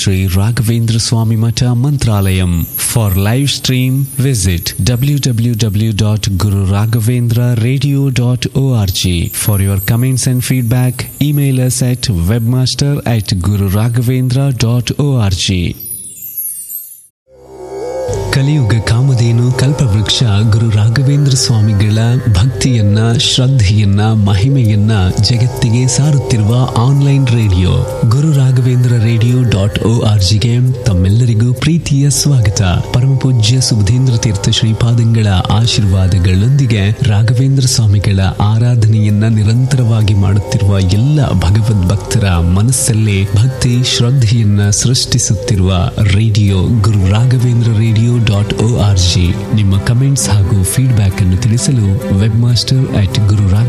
Sri Raghavendra Swami Mata Mantralayam. For live stream, visit www.gururaghavendra.radio.org. For your comments and feedback, email us at webmaster at gururaghavendra.org. ಕಲಿಯುಗ ಕಾಮಧೇನು ಕಲ್ಪವೃಕ್ಷ ಗುರು ರಾಘವೇಂದ್ರ ಸ್ವಾಮಿಗಳ ಭಕ್ತಿಯನ್ನ ಶ್ರದ್ಧೆಯನ್ನ ಮಹಿಮೆಯನ್ನ ಜಗತ್ತಿಗೆ ಸಾರುತ್ತಿರುವ online radio Guru Raghavendra radio dot O R ಜಿಗೆ ತಮ್ಮೆಲ್ಲರಿಗೂ ಪ್ರೀತಿಯ ಸ್ವಾಗತ ಪರಮ ಪೂಜ್ಯ ಸುಬುಧೇಂದ್ರ ತೀರ್ಥ ಶ್ರೀಪಾದಂಗಳ ಆಶೀರ್ವಾದಗಳೊಂದಿಗೆ ರಾಘವೇಂದ್ರ ಸ್ವಾಮಿಗಳ ಆರಾಧನೆಯನ್ನ ನಿರಂತರವಾಗಿ ಮಾಡುತ್ತಿರುವ ಎಲ್ಲ ಭಗವದ್ ಭಕ್ತರ ಮನಸ್ಸಲ್ಲೇ ಭಕ್ತಿ ಶ್ರದ್ಧೆಯನ್ನ ಸೃಷ್ಟಿಸುತ್ತಿರುವ radio Guru Raghavendra radio dot O R G ನಿಮ್ಮ ಕಮೆಂಟ್ಸ್ ಹಾಗೂ ಫೀಡ್ಬ್ಯಾಕ್ ಅನ್ನು ತಿಳಿಸಲು ವೆಬ್ ಮಾಸ್ಟರ್ ಅಟ್ ಗುರು